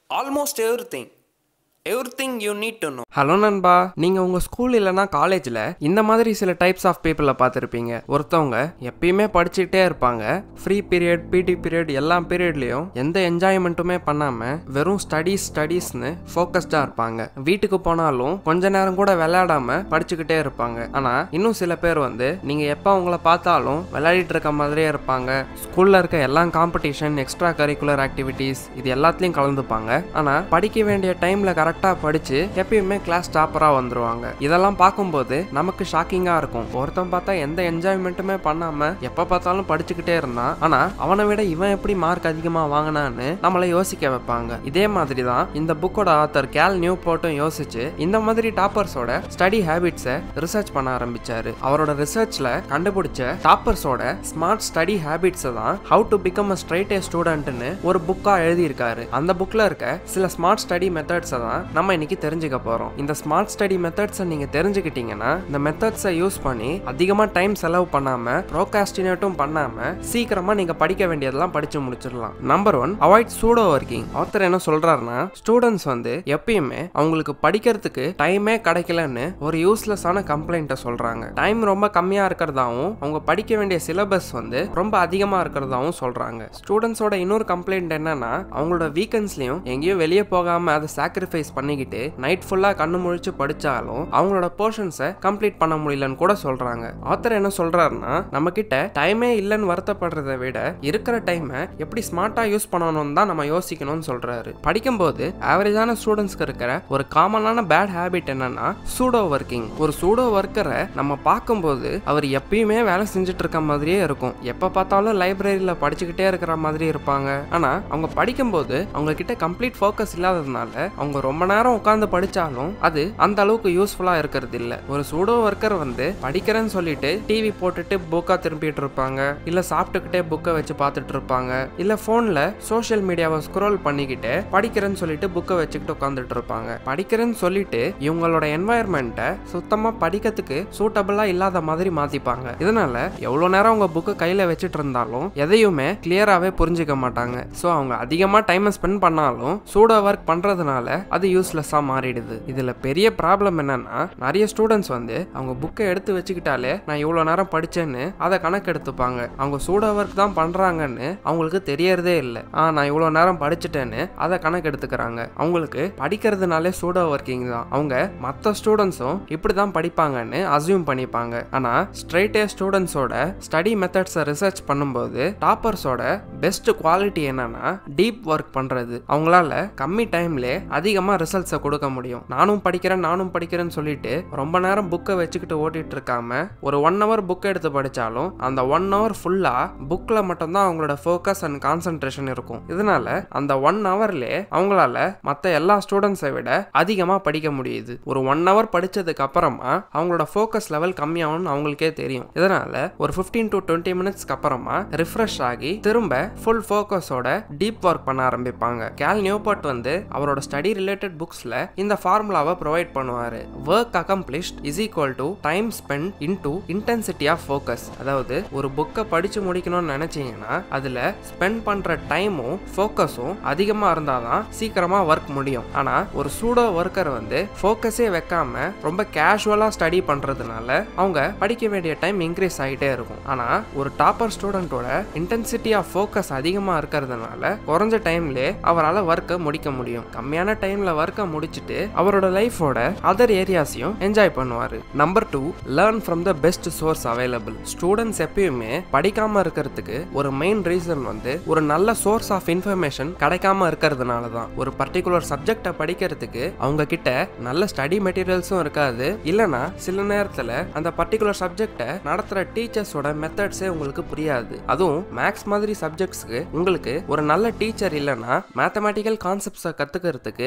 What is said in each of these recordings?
almost everything. Everything you need to know. Hello நண்பா நீங்கள் உங்கள் ஸ்கூல் இல்லைனா காலேஜில் இந்த மாதிரி சில டைப்ஸ் ஆஃப் பீப்புளை பார்த்துருப்பீங்க ஒருத்தவங்க எப்பயுமே படிச்சுக்கிட்டே இருப்பாங்க ஃப்ரீ பீரியட் பிடி பீரியட் எல்லா பீரியட்லேயும் எந்த என்ஜாய்மெண்ட்டுமே பண்ணாமல் வெறும் ஸ்டடீஸ் ஸ்டடீஸ்னு ஃபோக்கஸ்டாக இருப்பாங்க வீட்டுக்கு போனாலும் கொஞ்ச நேரம் கூட விளையாடாம படிச்சுக்கிட்டே இருப்பாங்க ஆனால் இன்னும் சில பேர் வந்து நீங்கள் எப்போ அவங்கள பார்த்தாலும் விளையாடிட்டு இருக்க மாதிரியே இருப்பாங்க ஸ்கூலில் இருக்க எல்லா காம்படிஷன் எக்ஸ்ட்ரா கரிக்குலர் ஆக்டிவிட்டீஸ் இது எல்லாத்துலேயும் கலந்துப்பாங்க ஆனால் படிக்க வேண்டிய டைமில் கரெக்டாக படித்து எப்பயுமே கிளாஸ் டாப்பராக வந்துருவாங்க இதெல்லாம் பார்க்கும்போது நமக்கு ஷாக்கிங்காக இருக்கும் ஒருத்தன் பார்த்தா எந்த என்ஜாய்மெண்ட்டுமே பண்ணாமல் எப்போ பார்த்தாலும் படிச்சுக்கிட்டே இருந்தான் ஆனால் அவனை விட இவன் எப்படி மார்க் அதிகமாக வாங்கினான்னு நம்மளை யோசிக்க வைப்பாங்க இதே மாதிரி தான் இந்த புக்கோட ஆத்தர் கேல் நியூ போட்டும் யோசிச்சு இந்த மாதிரி டாப்பர்ஸோட ஸ்டடி ஹேபிட்ஸை ரிசர்ச் பண்ண ஆரம்பிச்சாரு அவரோட ரிசர்ச்ல கண்டுபிடிச்ச டாப்பர்ஸோட ஸ்மார்ட் ஸ்டடி ஹேபிட்ஸை தான் how to become a straight A ஸ்டூடெண்ட்னு ஒரு புக்கா எழுதியிருக்காரு அந்த புக்ல இருக்க சில ஸ்மார்ட் ஸ்டடி மெத்தட்ஸை தான் நம்ம இன்னைக்கு தெரிஞ்சுக்க போறோம் இந்த ஸ்மார்ட் ஸ்டடி மெத்தட்ஸை நீங்க தெரிஞ்சுக்கிட்டீங்கன்னா இந்த மெத்தட்ஸை யூஸ் பண்ணி அதிகமா டைம் செலவு பண்ணாம ப்ரோகாஸ்டினேட்டும் பண்ணாம சீக்கிரமா நீங்க படிக்க வேண்டியதெல்லாம் படிச்சு முடிச்சிடலாம் number one avoid pseudo working author என்ன சொல்றாருன்னா ஸ்டூடெண்ட்ஸ் வந்து எப்பயுமே அவங்களுக்கு படிக்கிறதுக்கு டைமே கிடைக்கலன்னு ஒரு யூஸ்லெஸ்ஸான கம்ப்ளைண்ட்டை சொல்றாங்க டைம் ரொம்ப கம்மியா இருக்கிறதாவும் அவங்க படிக்க வேண்டிய சிலபஸ் வந்து ரொம்ப அதிகமா இருக்கிறதாவும் சொல்றாங்க ஸ்டூடெண்ட்ஸோட இன்னொரு கம்ப்ளைண்ட் என்னன்னா அவங்களோட வீக்கெண்ட்ஸ்லயும் எங்கேயும் வெளியே போகாம அதை சாக்ரிஃபைஸ் பண்ணிக்கிட்டு நைட் ஃபுல்லா கண்ணு முழிச்சு படிச்சாலும் அவங்களோட போர்ஷன்ஸை கம்ப்ளீட் பண்ண முடியலன்னு கூட சொல்றாங்க ஆத்தர் என்ன சொல்றாருன்னா நம்ம கிட்ட டைமே இல்லைன்னு வருத்தப்படுறதை விட இருக்கிற டைமை எப்படி ஸ்மார்ட்டா யூஸ் பண்ணணும்னு தான் நம்ம யோசிக்கணும்னு சொல்றாரு படிக்கும்போது ஆவரேஜான ஸ்டூடெண்ட்ஸ்க்கு இருக்கிற ஒரு காமனான பேட் ஹேபிட் என்னன்னா சூடோ ஒர்க்கிங் ஒரு சூடோ ஒர்க்கரை நம்ம பார்க்கும்போது அவர் எப்பயுமே வேலை செஞ்சுட்டு இருக்க மாதிரியே இருக்கும் எப்ப பார்த்தாலும் லைப்ரரியில படிச்சுக்கிட்டே இருக்கிற மாதிரி இருப்பாங்க ஆனா அவங்க படிக்கும்போது அவங்க கிட்ட கம்ப்ளீட் ஃபோக்கஸ் இல்லாததுனால அவங்க ரொம்ப நேரம் உட்காந்து படிச்சாலும் அது அந்த அளவுக்கு யூஸ்ஃபுல்லா இருக்கிறது இல்ல ஒரு சூடோ ஒர்க்கர் வந்து படிக்கிறேன்னு சொல்லிட்டு டிவி போட்டுட்டு புக்கா திரும்பிட்டு இருப்பாங்க இல்ல சாப்பிட்டுக்கிட்டே புக்கை வச்சு பார்த்துட்டு இருப்பாங்க இல்ல போன்ல சோஷியல் மீடியாவை ஸ்க்ரோல் பண்ணிக்கிட்டு படிக்கிறேன்னு சொல்லிட்டு புக்கை வச்சுக்கிட்டு உட்காந்துட்டு இருப்பாங்க படிக்கிறேன்னு சொல்லிட்டு இவங்களோட என்வாயர்மெண்ட்டை சுத்தமா படிக்கிறதுக்கு சூட்டபிளா இல்லாத மாதிரி மாத்திப்பாங்க இதனால எவ்வளவு நேரம் அவங்க புக்கை கையில வச்சுட்டு இருந்தாலும் எதையுமே கிளியராகவே புரிஞ்சுக்க மாட்டாங்க ஸோ அவங்க அதிகமாக டைமை ஸ்பெண்ட் பண்ணாலும் சூடோ ஒர்க் பண்ணுறதுனால அது யூஸ்லெஸ்ஸாக மாறிடுது இதில் பெரிய ப்ராப்ளம் என்னன்னா நிறைய ஸ்டூடெண்ட்ஸ் வந்து அவங்க புக்கை எடுத்து வச்சுக்கிட்டாலே நான் இவ்வளோ நேரம் படித்தேன்னு அதை கணக்கு எடுத்துப்பாங்க அவங்க சூடோ ஒர்க் தான் பண்ணுறாங்கன்னு அவங்களுக்கு தெரியறதே இல்லை ஆ நான் இவ்வளோ நேரம் படிச்சுட்டேன்னு அதை கணக்கு எடுத்துக்கிறாங்க அவங்களுக்கு படிக்கிறதுனாலே சூடோ ஒர்க்கிங் தான் அவங்க மற்ற ஸ்டூடெண்ட்ஸும் இப்படி தான் படிப்பாங்கன்னு அசியூம் பண்ணிப்பாங்க ஆனால் ஸ்ட்ரைட் ஏ ஸ்டூடெண்ட்ஸோட ஸ்டடி மெத்தட்ஸை ரிசர்ச் பண்ணும்போது டாப்பர்ஸோட பெஸ்ட் குவாலிட்டி என்னன்னா டீப் ஒர்க் பண்ணுறது அவங்களால கம்மி டைம்லே அதிகமாக ரிசல்ட்ஸை கொடுக்க முடியும் நானும் படிக்கிறேன் நானும் படிக்கிறேன்னு சொல்லிட்டு ரொம்ப நேரம் புக்கை வச்சுக்கிட்டு ஓட்டிட்டு இருக்காம ஒரு ஒன் ஹவர் புக் எடுத்து படித்தாலும் அந்த ஒன் ஹவர் ஃபுல்லாக புக்கில் மட்டும்தான் அவங்களோட ஃபோக்கஸ் அண்ட் கான்சன்ட்ரேஷன் இருக்கும் இதனால அந்த ஒன் ஹவர்லே அவங்களால மற்ற எல்லா ஸ்டூடெண்ட்ஸை விட அதிகமாக படிக்க முடியுது ஒரு ஒன் ஹவர் படிச்சதுக்கு அப்புறமா அவங்களோட ஃபோக்கஸ் லெவல் கம்மியாகும்னு அவங்களுக்கே தெரியும் இதனால ஒரு ஃபிஃப்டீன் டு டுவெண்ட்டி மினிட்ஸ்க்கு அப்புறமா ரிஃப்ரெஷ் ஆகி திரும்ப ஃபுல் ஃபோக்கஸோட டீப் ஒர்க் பண்ண ஆரம்பிப்பாங்க கேல் நியூபர்ட் வந்து அவரோட ஸ்டடி ரிலேட்டட் புக்ஸ்ல இந்த ஃபார்முலாவை ப்ரொவைட் பண்ணுவாரு work accomplished is equal to time spent into intensity of focus அதாவது ஒரு புக்கை படிச்சு முடிக்கணும்னு நினைச்சீங்கன்னா அதுல ஸ்பெண்ட் பண்ற டைமும் ஃபோக்கஸும் அதிகமா இருந்தாதான் சீக்கிரமா ஒர்க் முடியும் ஆனா ஒரு சூடோ ஒர்க்கர் வந்து ஃபோக்கஸே வைக்காம ரொம்ப கேஷுவலா ஸ்டடி பண்றதுனால அவங்க படிக்க வேண்டிய டைம் இன்க்ரீஸ் ஆகிட்டே இருக்கும் ஆனா ஒரு டாப்பர் ஸ்டூடெண்ட்டோட இன்டென்சிட்டி ஆஃப் ஃபோக்கஸ் அதிகமா இருக்கிறதுனால குறைஞ்ச டைம்லே அவரால் ஒர்க்கை முடிக்க முடியும் கம்மியான டைம்ல ஒர்க்கை முடிச்சுட்டு அவரோட லைஃபோட அதர் ஏரியாஸையும் என்ஜாய் பண்ணுவார் number two learn from the best source available students எப்பயுமே படிக்காம இருக்கிறதுக்கு ஒரு மெயின் ரீசன் வந்து ஒரு நல்ல சோர்ஸ் ஆஃப் இன்ஃபர்மேஷன் கிடைக்காம இருக்கிறதுனால தான் ஒரு பர்டிகுலர் சப்ஜெக்டை படிக்கிறதுக்கு அவங்க கிட்ட நல்ல ஸ்டடி மெட்டீரியல்ஸும் இருக்காது இல்லைனா சில நேரத்தில் அந்த பர்டிகுலர் சப்ஜெக்டை நடத்துகிற டீச்சர்ஸோட மெத்தட்ஸே உங்களுக்கு புரியாது அதுவும் மேக்ஸ் மாதிரி சப்ஜெக்ட்ஸ்க்கு உங்களுக்கு ஒரு நல்ல டீச்சர் இல்லைன்னா மேத்தமேட்டிக்கல் கான்செப்ட்ஸை கற்றுக்கிறதுக்கு நீங்கள்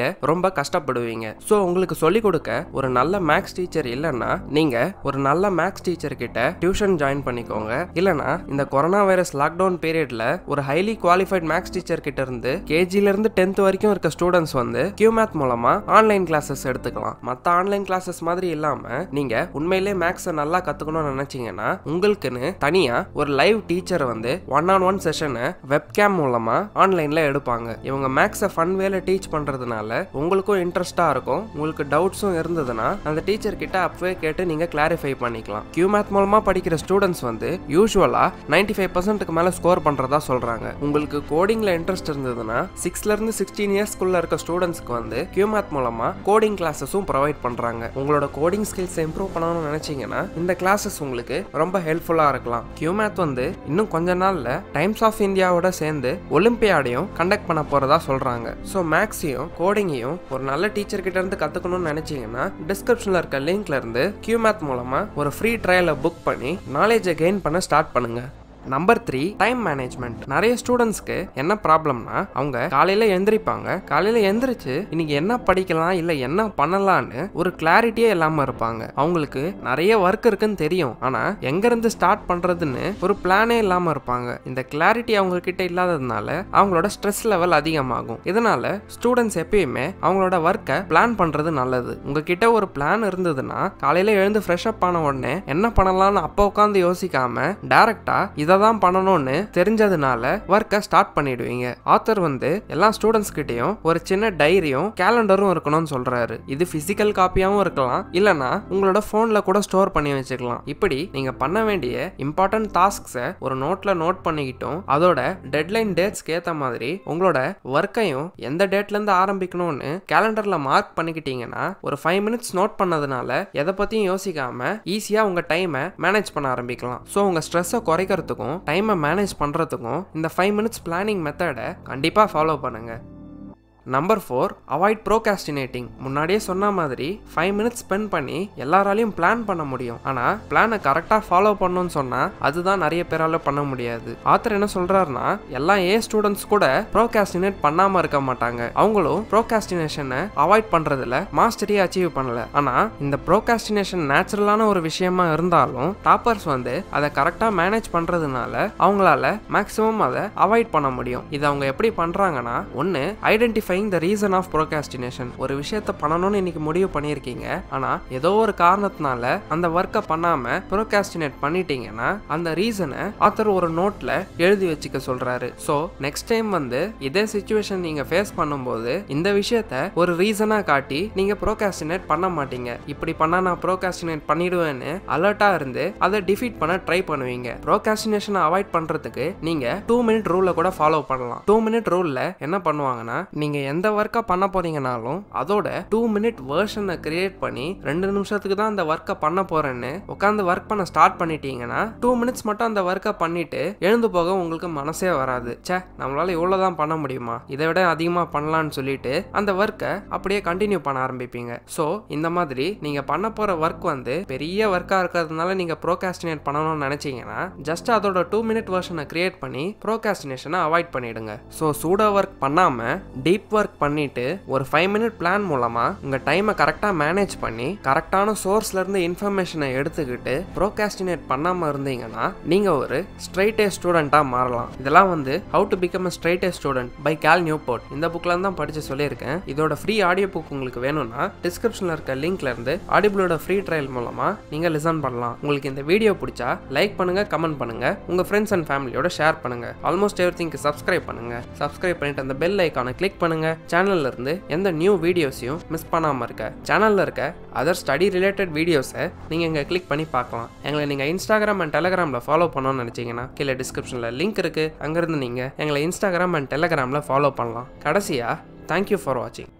ரொம்ப கஷ்டப்படுவீங்க ஸோ உங்களுக்கு சொல்லிக் கொடுக்க ஒரு நல்ல மேக்ஸ் டீச்சர் இல்லைன்னா நீங்க ஒரு நல்ல மேக்ஸ் டீச்சர் கிட்ட டியூஷன் ஜாயின் பண்ணிக்கோங்க இல்லைன்னா இந்த கொரோனா வைரஸ் லாக்டவுன் பீரியட்ல ஒரு ஹைலி குவாலிஃபைட் மேக்ஸ் டீச்சர் கிட்ட இருந்து கேஜில இருந்து டென்த் வரைக்கும் இருக்க ஸ்டூடெண்ட்ஸ் வந்து கியூ மேத் மூலமா ஆன்லைன் கிளாஸஸ் எடுத்துக்கலாம் மற்ற ஆன்லைன் கிளாஸஸ் மாதிரி இல்லாம நீங்க உண்மையிலே மேக்ஸை நல்லா கத்துக்கணும்னு நினைச்சீங்கன்னா உங்களுக்குன்னு தனியா ஒரு லைவ் டீச்சர் வந்து ஒன் ஆன் ஒன் செஷனை வெப்கேம் மூலமா ஆன்லைன்ல எடுப்பாங்க இவங்க மேக்ஸை ஃபன் வேல டீச் பண்றதுனால உங்களுக்கும் இன்ட்ரெஸ்டா இருக்கும் உங்களுக்கு டவுட்ஸும் இருந்ததுன்னா அந்த டீச்சர் கிட்ட அப்பவே கேட்டு நீங்க கிளாரிஃபை பண்ணிக்கலாம் கியூ மேத் மூலமா படிக்கிற ஸ்டூடெண்ட்ஸ் வந்து யூஸ்வலா நைன்டி ஃபைவ் பர்சன்ட்டுக்கு மேல ஸ்கோர் பண்றதா சொல்றாங்க உங்களுக்கு கோடிங்ல இன்ட்ரெஸ்ட் இருந்ததுன்னா சிக்ஸ்ல இருந்து சிக்ஸ்டீன் இயர்ஸ்க்குள்ள இருக்க ஸ்டூடெண்ட்ஸ்க்கு வந்து கியூ மேத் மூலமா கோடிங் கிளாஸஸும் ப்ரொவைட் பண்றாங்க உங்களோட கோடிங் ஸ்கில்ஸ் இம்ப்ரூவ் பண்ணணும்னு நினைச்சீங்கன்னா இந்த கிளாஸஸ் உங்களுக்கு ரொம்ப ஹெல்ப்ஃபுல்லா இருக்கலாம் கியூ மேத் வந்து இன்னும் கொஞ்ச நாள்ல டைம்ஸ் ஆஃப் இந்தியாவோட சேர்ந்து ஒலிம்பியாடையும் கண்டக்ட் பண்ண போறதா சொல்றாங்க ஸோ மேக்ஸையும் கோடிங்கையும் ஒரு நல்ல டீச்சர் கிட்ட இருந்து கத்துக்கணும்னு நினைச்சீங்கன்னா டிஸ்கிரிப்ஷன்ல இருக்க லிங்க்ல இருந்து கியூ மேத் மூலமா ஒரு ஃப்ரீ ட்ரையலை புக் பண்ணி நாலேஜை கெயின் பண்ண ஸ்டார்ட் பண்ணுங்க நம்பர் த்ரீ டைம் மேனேஜ்மெண்ட் நிறைய ஸ்டூடெண்ட்ஸ்க்கு என்ன ப்ராப்ளம்னா அவங்க காலையில எந்திரிப்பாங்க காலையில எந்திரிச்சு இன்னைக்கு என்ன படிக்கலாம் இல்ல என்ன பண்ணலான்னு ஒரு கிளாரிட்டியே இல்லாம இருப்பாங்க அவங்களுக்கு நிறைய ஒர்க் இருக்குன்னு தெரியும் ஆனா எங்க இருந்து ஸ்டார்ட் பண்றதுன்னு ஒரு பிளானே இல்லாம இருப்பாங்க இந்த கிளாரிட்டி அவங்க கிட்ட இல்லாததுனால அவங்களோட ஸ்ட்ரெஸ் லெவல் அதிகமாகும் இதனால ஸ்டூடெண்ட்ஸ் எப்பயுமே அவங்களோட ஒர்க்கை பிளான் பண்றது நல்லது உங்ககிட்ட ஒரு பிளான் இருந்ததுன்னா காலையில எழுந்து ஃப்ரெஷ் அப் ஆன உடனே என்ன பண்ணலாம்னு அப்போ உட்காந்து யோசிக்காம டைரக்டா இதை தான் பண்ணணும்னு தெரிஞ்சதுனால ஒர்க்கை ஸ்டார்ட் பண்ணிடுவீங்க ஆத்தர் வந்து எல்லா ஸ்டூடெண்ட்ஸ் கிட்டயும் ஒரு சின்ன டைரியும் கேலண்டரும் இருக்கணும்னு சொல்றாரு இது பிசிக்கல் காப்பியாவும் இருக்கலாம் இல்லனா உங்களோட போன்ல கூட ஸ்டோர் பண்ணி வச்சுக்கலாம் இப்படி நீங்க பண்ண வேண்டிய இம்பார்ட்டன்ட் டாஸ்க்ஸை ஒரு நோட்ல நோட் பண்ணிக்கிட்டும் அதோட டெட்லைன் டேட்ஸ்க்கு ஏத்த மாதிரி உங்களோட ஒர்க்கையும் எந்த டேட்ல இருந்து ஆரம்பிக்கணும்னு கேலண்டர்ல மார்க் பண்ணிக்கிட்டீங்கன்னா ஒரு ஃபைவ் மினிட்ஸ் நோட் பண்ணதுனால எதை பத்தியும் யோசிக்காம ஈஸியா உங்க டைமை மேனேஜ் பண்ண ஆரம்பிக்கலாம் ஸோ உங்க ஸ்ட்ரெஸ்ஸை குறைக்கிறதுக்கும் டைமை மேனேஜ் பண்ணுறதுக்கும் இந்த ஃபைவ் மினிட்ஸ் பிளானிங் மெத்தடை கண்டிப்பாக ஃபாலோ பண்ணுங்கள் நம்பர் ஃபோர் அவாய்ட் ப்ரோகாஸ்டினேட்டிங் முன்னாடியே சொன்ன மாதிரி ஃபைவ் மினிட்ஸ் ஸ்பெண்ட் பண்ணி எல்லாராலையும் பிளான் பண்ண முடியும் ஆனால் பிளானை கரெக்டாக ஃபாலோ பண்ணணும்னு சொன்னால் அதுதான் நிறைய பேரால பண்ண முடியாது ஆத்தர் என்ன சொல்கிறாருன்னா எல்லா ஏ ஸ்டூடெண்ட்ஸ் கூட ப்ரோகாஸ்டினேட் பண்ணாமல் இருக்க மாட்டாங்க அவங்களும் ப்ரோகாஸ்டினேஷனை அவாய்ட் பண்ணுறதுல மாஸ்டரியை அச்சீவ் பண்ணல ஆனால் இந்த ப்ரோகாஸ்டினேஷன் நேச்சுரலான ஒரு விஷயமா இருந்தாலும் டாப்பர்ஸ் வந்து அதை கரெக்டாக மேனேஜ் பண்ணுறதுனால அவங்களால மேக்ஸிமம் அதை அவாய்ட் பண்ண முடியும் இதை அவங்க எப்படி பண்ணுறாங்கன்னா ஒன்று identify identifying the reason of procrastination ஒரு விஷயத்த பண்ணணும்னு இன்னைக்கு முடிவு பண்ணியிருக்கீங்க ஆனால் ஏதோ ஒரு காரணத்தினால அந்த ஒர்க்கை பண்ணாமல் ப்ரோகாஸ்டினேட் பண்ணிட்டீங்கன்னா அந்த ரீசனை ஆத்தர் ஒரு நோட்டில் எழுதி வச்சுக்க சொல்கிறாரு ஸோ நெக்ஸ்ட் டைம் வந்து இதே சுச்சுவேஷன் நீங்கள் ஃபேஸ் பண்ணும்போது இந்த விஷயத்த ஒரு ரீசனாக காட்டி நீங்கள் ப்ரோகாஸ்டினேட் பண்ண மாட்டீங்க இப்படி பண்ணால் நான் ப்ரோகாஸ்டினேட் பண்ணிடுவேன்னு அலர்ட்டாக இருந்து அதை டிஃபீட் பண்ண ட்ரை பண்ணுவீங்க ப்ரோகாஸ்டினேஷனை அவாய்ட் பண்ணுறதுக்கு நீங்கள் டூ மினிட் ரூலை கூட ஃபாலோ பண்ணலாம் டூ மினிட் ரூலில் என்ன பண்ணுவாங்கன்னா நீங்கள் எந்த ஒர்க்கை பண்ண போறீங்கனாலும் அதோட டூ மினிட் வேர்ஷனை கிரியேட் பண்ணி ரெண்டு நிமிஷத்துக்கு தான் அந்த ஒர்க்கை பண்ண போறேன்னு உட்காந்து ஒர்க் பண்ண ஸ்டார்ட் பண்ணிட்டீங்கன்னா டூ மினிட்ஸ் மட்டும் அந்த ஒர்க்கை பண்ணிட்டு எழுந்து போக உங்களுக்கு மனசே வராது ச்சே நம்மளால இவ்வளோதான் பண்ண முடியுமா இதை விட அதிகமாக பண்ணலான்னு சொல்லிட்டு அந்த ஒர்க்கை அப்படியே கண்டினியூ பண்ண ஆரம்பிப்பீங்க ஸோ இந்த மாதிரி நீங்க பண்ண போற ஒர்க் வந்து பெரிய ஒர்க்காக இருக்கிறதுனால நீங்க ப்ரோகாஸ்டினேட் பண்ணணும்னு நினைச்சீங்கன்னா ஜஸ்ட் அதோட டூ மினிட் வேர்ஷனை கிரியேட் பண்ணி ப்ரோகாஸ்டினேஷனை அவாய்ட் பண்ணிடுங்க ஸோ சூடோ ஒர்க் பண்ணாம டீப் ஒர்க் பண்ணிட்டு ஒரு ஃபைவ் மினிட் பிளான் மூலமா உங்க டைமை கரெக்டாக மேனேஜ் பண்ணி கரெக்டான சோர்ஸ்ல இருந்து இன்ஃபர்மேஷனை எடுத்துக்கிட்டு ப்ரோகாஸ்டினேட் பண்ணாம இருந்தீங்கன்னா நீங்க ஒரு ஸ்ட்ரைட் ஏ ஸ்டூடெண்டா மாறலாம் இதெல்லாம் வந்து how to become a straight A student by Cal Newport இந்த புக்ல தான் படிச்சு சொல்லியிருக்கேன் இதோட ஃப்ரீ ஆடியோ புக் உங்களுக்கு வேணும்னா டிஸ்கிரிப்ஷன்ல இருக்க லிங்க்ல இருந்து ஆடிபிளோட ஃப்ரீ ட்ரையல் மூலமா நீங்க லிசன் பண்ணலாம் உங்களுக்கு இந்த வீடியோ பிடிச்சா லைக் பண்ணுங்க கமெண்ட் பண்ணுங்க உங்க ஃப்ரெண்ட்ஸ் அண்ட் ஃபேமிலியோட ஷேர் பண்ணுங்க ஆல்மோஸ்ட் எவ்ரி திங்க்கு சப்ஸ்கிரைப் பண்ணுங்க சப்ஸ்கிரைப் பண்ணிட்டு அந்த பெல் ஐக்கானை கிளிக் பண்ணுங்க சேனல்ல இருந்து எந்த நியூ வீடியோஸையும் மிஸ் பண்ணாம இருக்க சேனல்ல இருக்க அதர் ஸ்டடி ரிலேட்டட் வீடியோஸை நீங்க இங்க கிளிக் பண்ணி பார்க்கலாம் எங்களை நீங்க இன்ஸ்டாகிராம் அண்ட் டெலகிராம்ல ஃபாலோ பண்ணணும்னு நினைச்சீங்கன்னா கீழே டிஸ்கிரிப்ஷன்ல லிங்க் இருக்கு அங்கிருந்து நீங்க எங்களை இன்ஸ்டாகிராம் அண்ட் டெலகிராம்ல ஃபாலோ பண்ணலாம் கடைசியா தேங்க்யூ ஃபார் வாட்சிங்